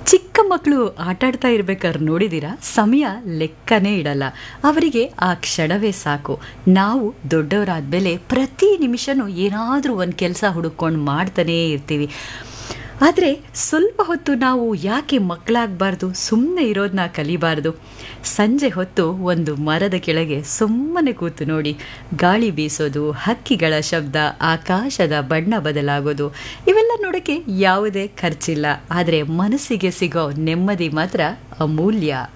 ಚಿಕ್ಕ ಮಕ್ಕಳು ಆಟಾಡ್ತಾ ಇರ್ಬೇಕಾದ್ರೆ ನೋಡಿದ್ದೀರಾ ಸಮಯ ಲೆಕ್ಕನೇ ಇಡಲ್ಲ ಅವರಿಗೆ ಆ ಕ್ಷಣವೇ ಸಾಕು ನಾವು ದೊಡ್ಡವರಾದ್ಮೇಲೆ ಪ್ರತಿ ನಿಮಿಷನೂ ಏನಾದರೂ ಒಂದು ಕೆಲಸ ಹುಡುಕೊಂಡು ಮಾಡ್ತಾನೇ ಇರ್ತೀವಿ ಆದರೆ ಸ್ವಲ್ಪ ಹೊತ್ತು ನಾವು ಯಾಕೆ ಮಕ್ಕಳಾಗಬಾರ್ದು ಸುಮ್ಮನೆ ಇರೋದನ್ನ ಕಲಿಬಾರ್ದು ಸಂಜೆ ಹೊತ್ತು ಒಂದು ಮರದ ಕೆಳಗೆ ಸುಮ್ಮನೆ ಕೂತು ನೋಡಿ ಗಾಳಿ ಬೀಸೋದು ಹಕ್ಕಿಗಳ ಶಬ್ದ ಆಕಾಶದ ಬಣ್ಣ ಬದಲಾಗೋದು ಇವೆಲ್ಲ ನೋಡೋಕ್ಕೆ ಯಾವುದೇ ಖರ್ಚಿಲ್ಲ ಆದರೆ ಮನಸ್ಸಿಗೆ ಸಿಗೋ ನೆಮ್ಮದಿ ಮಾತ್ರ ಅಮೂಲ್ಯ